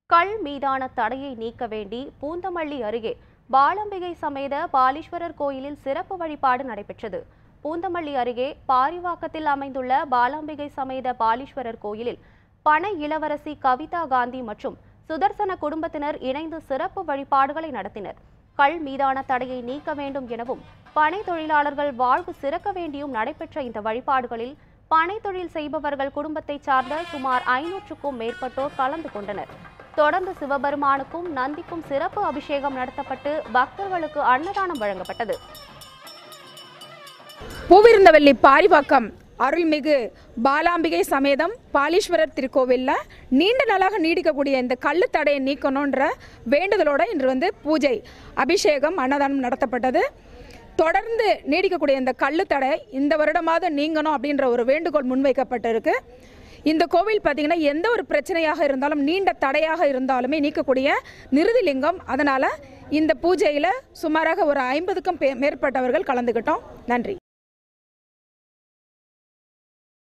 கள் மீதான தடையை நீக்க வேண்டி பூந்தமல்லி அருகே பாலம்பிகை சமேத பாலீஸ்வரர் கோயிலில் சிறப்பு வழிபாடு நடைபெற்றது பூந்தமல்லி அருகே பாரிவாக்கத்தில் அமைந்துள்ள பாலாம்பிகை சமேத பாலீஸ்வரர் கோயிலில் பனை இளவரசி கவிதா காந்தி மற்றும் சுதர்சன குடும்பத்தினர் இணைந்து சிறப்பு வழிபாடுகளை நடத்தினர் கள் மீதான தடையை நீக்க வேண்டும் எனவும் பனை தொழிலாளர்கள் வாழ்வு சிறக்க வேண்டியும் நடைபெற்ற இந்த வழிபாடுகளில் பனை தொழில் செய்பவர்கள் குடும்பத்தைச் சார்ந்த சுமார் ஐநூற்றுக்கும் மேற்பட்டோர் கலந்து கொண்டனர் தொடர்ந்து சிவபெருமானுக்கும் நந்திக்கும் சிறப்பு அபிஷேகம் நடத்தப்பட்டு பக்தர்களுக்கு அன்னதானம் வழங்கப்பட்டது பூவிருந்தவல்லி பாரிவாக்கம் அருள்மிகு பாலாம்பிகை சமேதம் பாலீஸ்வரர் திருக்கோவிலில் நீண்ட நாளாக நீடிக்கக்கூடிய இந்த கள்ளு தடையை நீக்கணுன்ற வேண்டுதலோட இன்று வந்து பூஜை அபிஷேகம் அன்னதானம் நடத்தப்பட்டது தொடர்ந்து நீடிக்கக்கூடிய இந்த கள்ளு தடை இந்த வருடமாவது நீங்கணும் அப்படின்ற ஒரு வேண்டுகோள் முன்வைக்கப்பட்டிருக்கு இந்த கோவில் பார்த்திங்கன்னா எந்த ஒரு பிரச்சனையாக இருந்தாலும் நீண்ட தடையாக இருந்தாலுமே நீக்கக்கூடிய நிருதிலிங்கம் அதனால் இந்த பூஜையில் சுமாராக ஒரு ஐம்பதுக்கும் மேற்பட்டவர்கள் கலந்துக்கிட்டோம் நன்றி